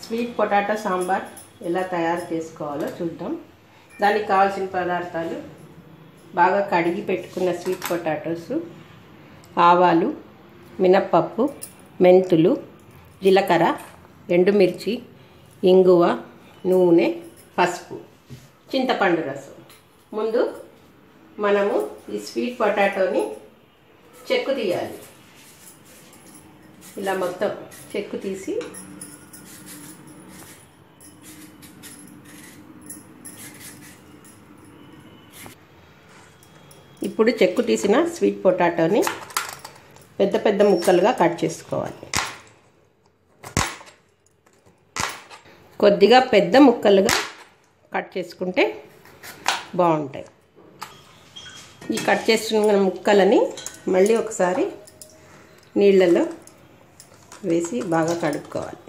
sweet potato sambar ఎలా తయారు చేసుకోవాలో చూద్దాం దానికి కావాల్సిన పదార్థాలు బాగా కడిగి పెట్టుకున్న స్వీట్ పొటాటోస్ ఆవాలు మినప్పప్పు మెంతులు జీలకర్ర ఎండుమిర్చి ఇంగువ నూనె పసుపు చింతపండు రసం ముందు మనము ఈ స్వీట్ పొటాటోని చెక్కు తీయాలి ఇలా మొత్తం చెక్కు తీసి ఇప్పుడు చెక్కు తీసిన స్వీట్ పొటాటోని పెద్ద పెద్ద ముక్కలుగా కట్ చేసుకోవాలి కొద్దిగా పెద్ద ముక్కలుగా కట్ చేసుకుంటే బాగుంటాయి ఈ కట్ చేసుకున్న ముక్కలని మళ్ళీ ఒకసారి నీళ్ళలో వేసి బాగా కడుక్కోవాలి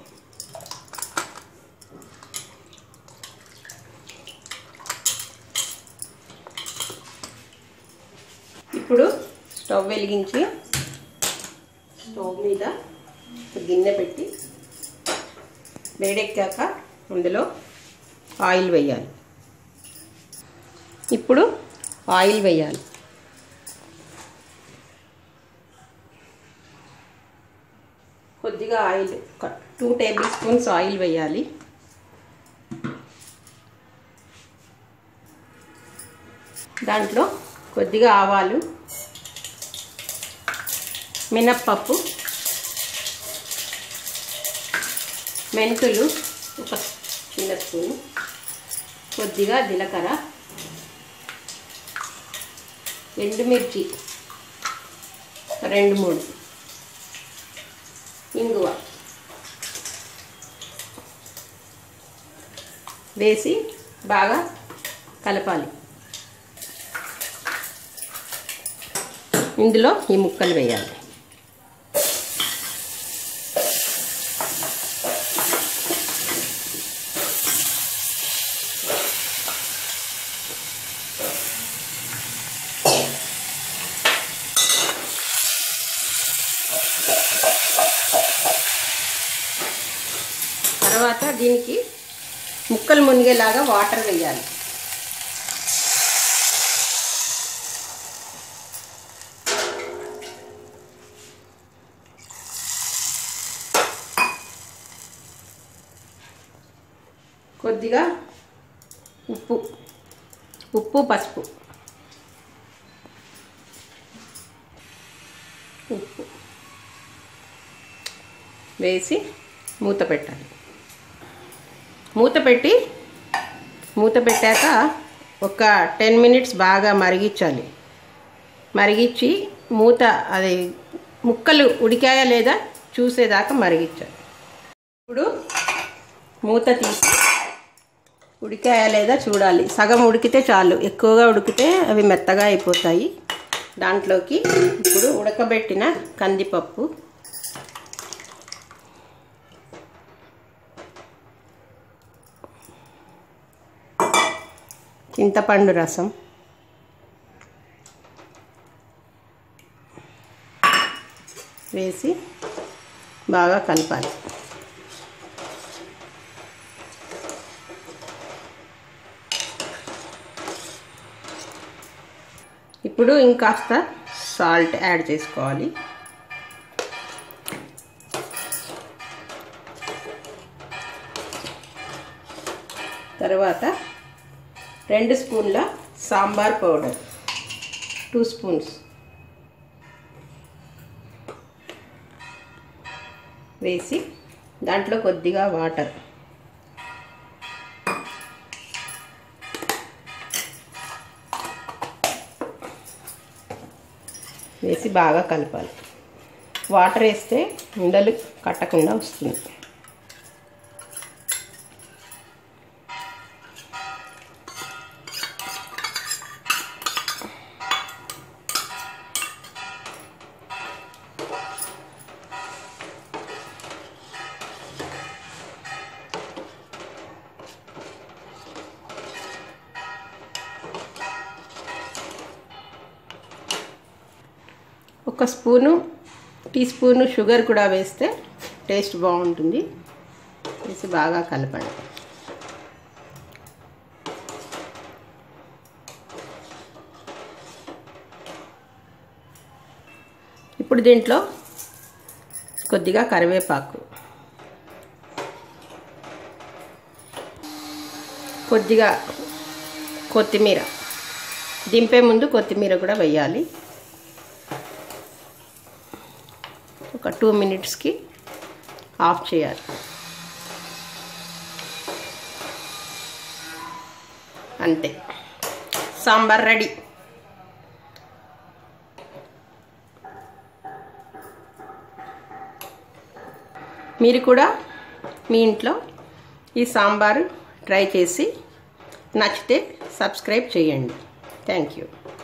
ఇప్పుడు స్టవ్ వెలిగించి స్టవ్ మీద గిన్నె పెట్టి వేడెక్కాక అందులో ఆయిల్ వేయాలి ఇప్పుడు ఆయిల్ వేయాలి కొద్దిగా oil two table spoons oil వేయాలి దాంట్లో కొద్దిగా ఆవాలు మినప్పప్పు మెంతులు ఒక చిన్న స్పూను కొద్దిగా జీలకర్ర ఎండుమిర్చి రెండు మూడు ఇంగువ వేసి బాగా కలపాలి ఇందులో ఈ ముక్కలు వేయాలి తర్వాత దీనికి ముక్కలు మునిగేలాగా వాటర్ వేయాలి కొద్దిగా ఉప్పు ఉప్పు పసుపు ఉప్పు వేసి మూత పెట్టాలి మూత పెట్టి మూత పెట్టాక ఒక టెన్ మినిట్స్ బాగా మరిగించాలి మరిగించి మూత అది ముక్కలు ఉడికాయా లేదా చూసేదాకా మరిగించాలి ఇప్పుడు మూత తీసి ఉడికాయా లేదా చూడాలి సగం ఉడికితే చాలు ఎక్కువగా ఉడికితే అవి మెత్తగా అయిపోతాయి దాంట్లోకి ఇప్పుడు ఉడకబెట్టిన కందిపప్పు చింతపండు రసం వేసి బాగా కలపాలి ఇప్పుడు ఇంకాస్త సాల్ట్ యాడ్ చేసుకోవాలి తర్వాత రెండు స్పూన్ల సాంబార్ పౌడర్ టూ స్పూన్స్ వేసి దాంట్లో కొద్దిగా వాటర్ వేసి బాగా కలపాలి వాటర్ వేస్తే ఉండలు కట్టకుండా వస్తుంది ఒక స్పూను టీ స్పూను షుగర్ కూడా వేస్తే టేస్ట్ బాగుంటుంది వేసి బాగా కలపండి ఇప్పుడు దీంట్లో కొద్దిగా కరివేపాకు కొద్దిగా కొత్తిమీర దింపే ముందు కొత్తిమీర కూడా వేయాలి ఒక టూ మినిట్స్కి ఆఫ్ చేయాలి అంతే సాంబార్ రెడీ మీరు కూడా మీ ఇంట్లో ఈ సాంబారు ట్రై చేసి నచ్చితే సబ్స్క్రైబ్ చేయండి థ్యాంక్ యూ